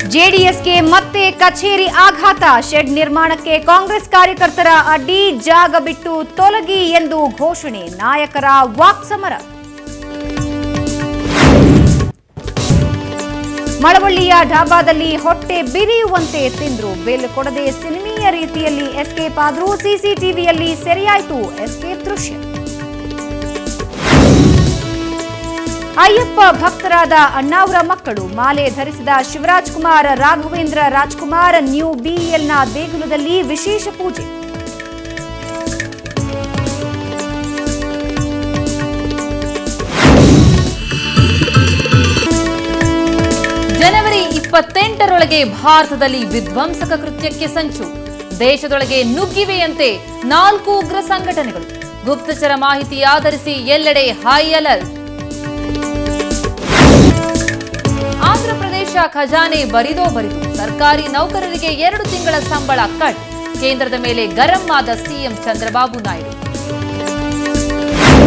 ಜೆಡಿಎಸ್ಗೆ ಮತ್ತೆ ಕಚೇರಿ ಆಘಾತ ಶೆಡ್ ನಿರ್ಮಾಣಕ್ಕೆ ಕಾಂಗ್ರೆಸ್ ಕಾರ್ಯಕರ್ತರ ಅಡ್ಡಿ ಜಾಗ ಬಿಟ್ಟು ತೊಲಗಿ ಎಂದು ಘೋಷಣೆ ನಾಯಕರ ವಾಕ್ಸಮರ ಮಳವಳ್ಳಿಯ ಢಾಬಾದಲ್ಲಿ ಹೊಟ್ಟೆ ಬಿರಿಯುವಂತೆ ತಿಂದ್ರು ಬಿಲ್ ಕೊಡದೆ ಸಿನಿಮೀಯ ರೀತಿಯಲ್ಲಿ ಎಸ್ಕೇಪ್ ಆದ್ರೂ ಸಿಸಿಟಿವಿಯಲ್ಲಿ ಸೆರೆಯಾಯಿತು ಎಸ್ಕೇಪ್ ದೃಶ್ಯ ಅಯ್ಯಪ್ಪ ಭಕ್ತರಾದ ಅಣ್ಣಾವರ ಮಕ್ಕಳು ಮಾಲೆ ಧರಿಸಿದ ಶಿವರಾಜ್ ಕುಮಾರ್ ರಾಘವೇಂದ್ರ ರಾಜ್ಕುಮಾರ್ ನ್ಯೂ ಬಿಎಲ್ನ ದೇಗುಲದಲ್ಲಿ ವಿಶೇಷ ಪೂಜೆ ಜನವರಿ ಇಪ್ಪತ್ತೆಂಟರೊಳಗೆ ಭಾರತದಲ್ಲಿ ವಿಧ್ವಂಸಕ ಕೃತ್ಯಕ್ಕೆ ಸಂಚು ದೇಶದೊಳಗೆ ನುಗ್ಗಿವೆಯಂತೆ ನಾಲ್ಕು ಉಗ್ರ ಸಂಘಟನೆಗಳು ಗುಪ್ತಚರ ಮಾಹಿತಿ ಆಧರಿಸಿ ಎಲ್ಲೆಡೆ ಹೈ ಅಲರ್ಟ್ ಆಂಧ್ರಪ್ರದೇಶ ಖಜಾನೆ ಬರಿದೋ ಬರಿದು ಸರ್ಕಾರಿ ನೌಕರರಿಗೆ ಎರಡು ತಿಂಗಳ ಸಂಬಳ ಕಟ್ ಕೇಂದ್ರದ ಮೇಲೆ ಗರಂ ಆದ ಸಿಎಂ ಚಂದ್ರಬಾಬು ನಾಯ್ಡು